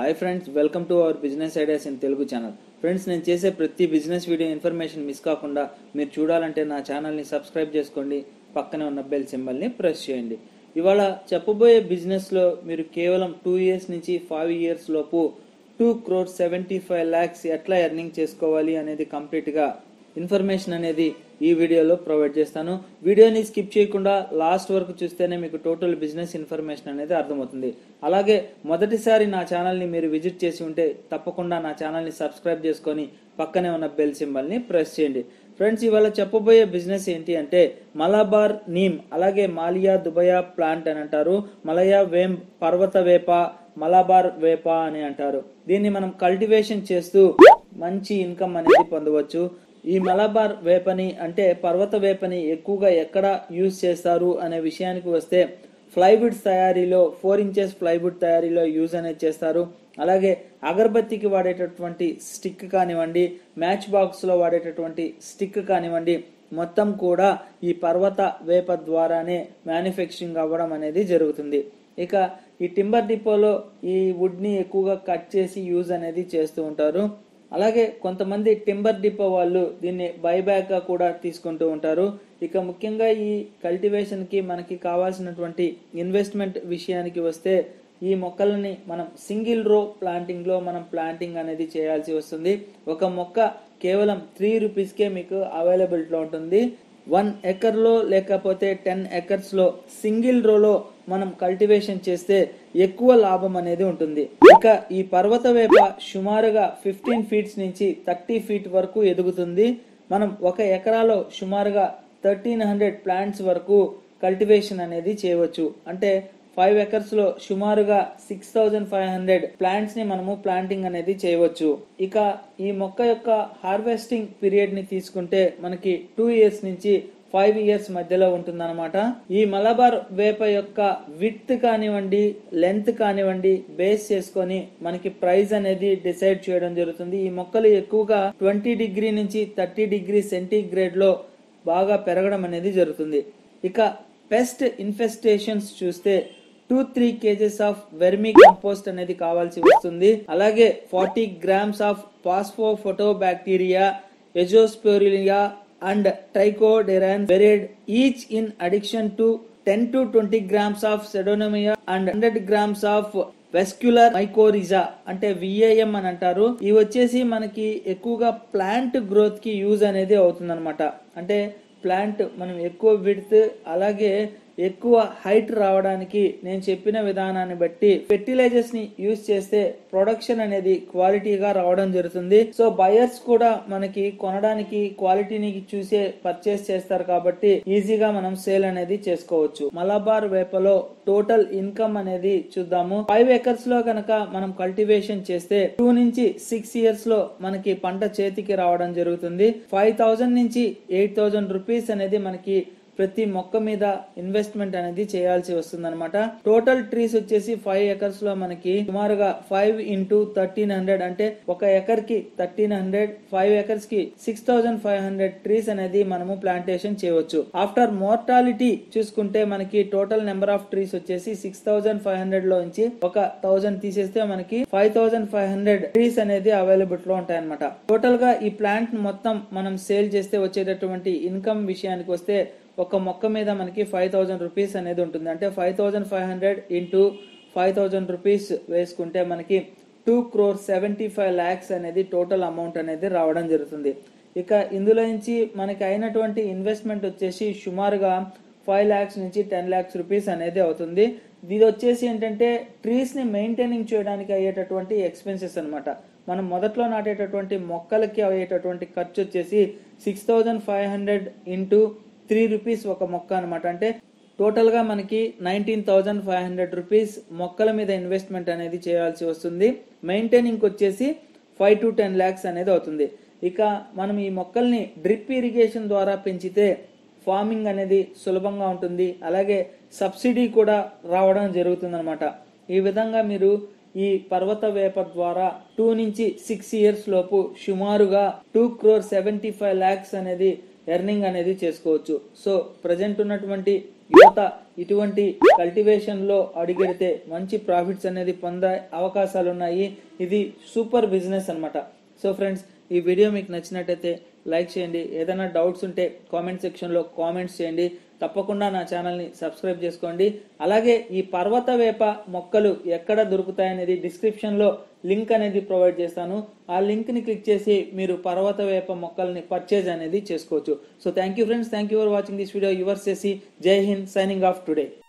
hi friends welcome to our business ideas in Telugu channel friends నేను చేసే ప్రతి business video information miss కాకుండా మీరు చూడాలంటే నా ఛానల్ని సబ్స్క్రైబ్ చేసుకోండి పక్కనే ఉన్న బెల్ సింబల్ని ప్రెస్ చేయండి ఇవాళ చెప్పబోయే బిజినెస్లో మీరు కేవలం టూ ఇయర్స్ నుంచి ఫైవ్ ఇయర్స్ లోపు two crore seventy five lakhs ఎట్లా ఎర్నింగ్ చేసుకోవాలి అనేది కంప్లీట్గా ఇన్ఫర్మేషన్ అనేది ఈ వీడియోలో ప్రొవైడ్ చేస్తాను వీడియోని స్కిప్ చేయకుండా లాస్ట్ వరకు చూస్తేనే మీకు టోటల్ బిజినెస్ ఇన్ఫర్మేషన్ అనేది అర్థమవుతుంది అలాగే మొదటిసారి నా ఛానల్ని మీరు విజిట్ చేసి ఉంటే తప్పకుండా నా ఛానల్ని సబ్స్క్రైబ్ చేసుకొని పక్కనే ఉన్న బెల్ సింబల్ని ప్రెస్ చేయండి ఫ్రెండ్స్ ఇవాళ చెప్పబోయే బిజినెస్ ఏంటి అంటే మలబార్ నీమ్ అలాగే మాలియా దుబయా ప్లాంట్ అని అంటారు మలయా వేం పర్వత వేప మలబార్ వేప అని అంటారు దీన్ని మనం కల్టివేషన్ చేస్తూ మంచి ఇన్కమ్ అనేది పొందవచ్చు ఈ మలబార్ వేపని అంటే పర్వత వేపని ఎక్కువగా ఎక్కడ యూజ్ చేస్తారు అనే విషయానికి వస్తే ఫ్లైవుడ్స్ తయారీలో ఫోర్ ఇంచెస్ ఫ్లైవుడ్ తయారీలో యూజ్ అనేది చేస్తారు అలాగే అగరబత్తికి వాడేటటువంటి స్టిక్ కానివ్వండి మ్యాచ్ బాక్స్ లో వాడేటటువంటి స్టిక్ కానివ్వండి మొత్తం కూడా ఈ పర్వత వేప ద్వారానే మ్యానుఫ్యాక్చరింగ్ అవ్వడం అనేది జరుగుతుంది ఇక ఈ టింబర్ డిపోలో ఈ వుడ్ ని ఎక్కువగా కట్ చేసి యూజ్ అనేది చేస్తూ ఉంటారు అలాగే కొంతమంది టింబర్ డిపో వాళ్ళు దీన్ని బైబ్యాక్ గా కూడా తీసుకుంటూ ఉంటారు ఇక ముఖ్యంగా ఈ కల్టివేషన్ కి మనకి కావాల్సినటువంటి ఇన్వెస్ట్మెంట్ విషయానికి వస్తే ఈ మొక్కలని మనం సింగిల్ రో ప్లాంటింగ్ లో మనం ప్లాంటింగ్ అనేది చేయాల్సి వస్తుంది ఒక మొక్క కేవలం త్రీ రూపీస్కే మీకు అవైలబిలిటీలో ఉంటుంది వన్ ఎకర్ లో లేకపోతే టెన్ ఎకర్స్ లో సింగిల్ రోలో మనం కల్టివేషన్ చేస్తే ఎక్కువ లాభం అనేది ఉంటుంది ఇక ఈ పర్వత వేప సుమారుగా ఫిఫ్టీన్ ఫీట్స్ నుంచి థర్టీ ఫీట్ వరకు ఎదుగుతుంది మనం ఒక ఎకరాలో సుమారుగా థర్టీన్ హండ్రెడ్ ప్లాంట్స్ వరకు కల్టివేషన్ అనేది చేయవచ్చు అంటే ఫైవ్ ఎకర్స్ లో సుమారుగా six thousand five hundred plants ని మనము ప్లాంటింగ్ అనేది చేయవచ్చు ఇక ఈ మొక్క యొక్క హార్వెస్టింగ్ పీరియడ్ ని తీసుకుంటే మనకి టూ ఇయర్స్ నుంచి ఫైవ్ ఇయర్స్ మధ్యలో ఉంటుందన్నమాట ఈ మలబార్ వేప యొక్క విత్ కానివ్వండి లెంత్ కానివ్వండి బేస్ చేసుకొని మనకి ప్రైస్ అనేది డిసైడ్ చేయడం జరుగుతుంది ఈ మొక్కలు ఎక్కువగా ట్వంటీ డిగ్రీ నుంచి థర్టీ డిగ్రీ సెంటీగ్రేడ్ లో బాగా పెరగడం అనేది జరుగుతుంది ఇక పెస్ట్ ఇన్ఫెస్టేషన్స్ చూస్తే two three kgs of vermicompost అనేది కావాల్సి వస్తుంది అలాగే forty grams of phospho photo bacteria azospirillia and trichoderma viride each in addition to ten to twenty grams of pseudomonas and hundred grams of vesicular mycorrhiza అంటే VAM అని అంటారు ఇవి వచ్చేసి మనకి ఎక్కువగా ప్లాంట్ గ్రోత్ కి యూజ్ అనేది అవుతుంది అంటే ప్లాంట్ మనం ఎక్కువ విడ్త్ అలాగే ఎక్కువ హైట్ రావడానికి నేను చెప్పిన విధానాన్ని బట్టి ఫెర్టిలైజర్స్ ని యూజ్ చేస్తే ప్రొడక్షన్ అనేది క్వాలిటీగా రావడం జరుగుతుంది సో బయర్స్ కూడా మనకి కొనడానికి క్వాలిటీని చూసే పర్చేస్ చేస్తారు కాబట్టి ఈజీగా మనం సేల్ అనేది చేసుకోవచ్చు మలబార్ వేపలో టోటల్ ఇన్కమ్ అనేది చూద్దాము ఫైవ్ ఎకర్స్ లో కనుక మనం కల్టివేషన్ చేస్తే టూ నుంచి సిక్స్ ఇయర్స్ లో మనకి పంట చేతికి రావడం జరుగుతుంది ఫైవ్ థౌజండ్ నుంచి ఎయిట్ థౌజండ్ రూపీస్ అనేది మనకి ప్రతి మొక్క మీద ఇన్వెస్ట్మెంట్ అనేది చేయాల్సి వస్తుంది అనమాట టోటల్ ట్రీస్ వచ్చేసి ఫైవ్ ఎకర్స్ లో మనకి సుమారుగా ఫైవ్ ఇంటూ థర్టీన్ హండ్రెడ్ అంటే ఒక ఎకర్ కి థర్టీన్ హండ్రెడ్ ఫైవ్ ఎకర్స్ కి six thousand five hundred trees అనేది మనము ప్లాంటేషన్ చేయవచ్చు ఆఫ్టర్ మోర్టాలిటీ చూసుకుంటే మనకి టోటల్ నెంబర్ ఆఫ్ ట్రీస్ వచ్చేసి సిక్స్ థౌసండ్ ఫైవ్ హండ్రెడ్ లో నుంచి ఒక థౌసండ్ తీసేస్తే మనకి five thousand five hundred trees అనేది అవైలబుల్ లో ఉంటాయి అనమాట టోటల్ గా ఈ ప్లాంట్ మొత్తం మనం సేల్ చేస్తే వచ్చేటటువంటి ఇన్కమ్ విషయానికి వస్తే ఒక మొక్క మీద మనకి ఫైవ్ థౌజండ్ రూపీస్ అనేది ఉంటుంది అంటే five thousand five hundred into five thousand rupees వేసుకుంటే మనకి two crore seventy five lakhs అనేది టోటల్ అమౌంట్ అనేది రావడం జరుగుతుంది ఇక ఇందులో నుంచి మనకి అయినటువంటి ఇన్వెస్ట్మెంట్ వచ్చేసి సుమారుగా ఫైవ్ ల్యాక్స్ నుంచి టెన్ ల్యాక్స్ రూపీస్ అనేది అవుతుంది ఇది వచ్చేసి ఏంటంటే ట్రీస్ ని మెయింటైనింగ్ చేయడానికి అయ్యేటటువంటి ఎక్స్పెన్సెస్ అనమాట మనం మొదట్లో నాటేటటువంటి మొక్కలకి అయ్యేటటువంటి ఖర్చు వచ్చేసి six thousand five hundred into three rupees ఒక మొక్క అనమాట అంటే టోటల్ గా మనకి nineteen thousand five hundred rupees మొక్కల మీద ఇన్వెస్ట్మెంట్ అనేది చేయాల్సి వస్తుంది మెయింటైనింగ్ వచ్చేసి ఫైవ్ టు టెన్ ల్యాక్స్ అనేది అవుతుంది ఇక మనం ఈ మొక్కల్ని డ్రిప్ ఇరిగేషన్ ద్వారా పెంచితే ఫార్మింగ్ అనేది సులభంగా ఉంటుంది అలాగే సబ్సిడీ కూడా రావడం జరుగుతుంది అనమాట ఈ విధంగా మీరు ఈ పర్వత వేప ద్వారా టూ నుంచి సిక్స్ ఇయర్స్ లోపు సుమారుగా two crore seventy five lakhs అనేది ఎర్నింగ్ అనేది చేసుకోవచ్చు సో ప్రజెంట్ ఉన్నటువంటి యువత ఇటువంటి కల్టివేషన్ లో అడిగెడితే మంచి ప్రాఫిట్స్ అనేది పొందే అవకాశాలు ఉన్నాయి ఇది సూపర్ బిజినెస్ అన్నమాట సో ఫ్రెండ్స్ ఈ వీడియో మీకు నచ్చినట్టయితే లైక్ చేయండి ఏదైనా డౌట్స్ ఉంటే కామెంట్ సెక్షన్లో కామెంట్స్ చేయండి తప్పకుండా నా ఛానల్ని సబ్స్క్రైబ్ చేసుకోండి అలాగే ఈ పర్వత వేప మొక్కలు ఎక్కడ దొరుకుతాయనేది డిస్క్రిప్షన్లో లింక్ అనేది ప్రొవైడ్ చేస్తాను ఆ లింక్ని క్లిక్ చేసి మీరు పర్వత వేప మొక్కల్ని పర్చేజ్ అనేది చేసుకోవచ్చు so thank you friends thank you for watching this video your చేసి జై హింద్ సైనింగ్ ఆఫ్ టుడే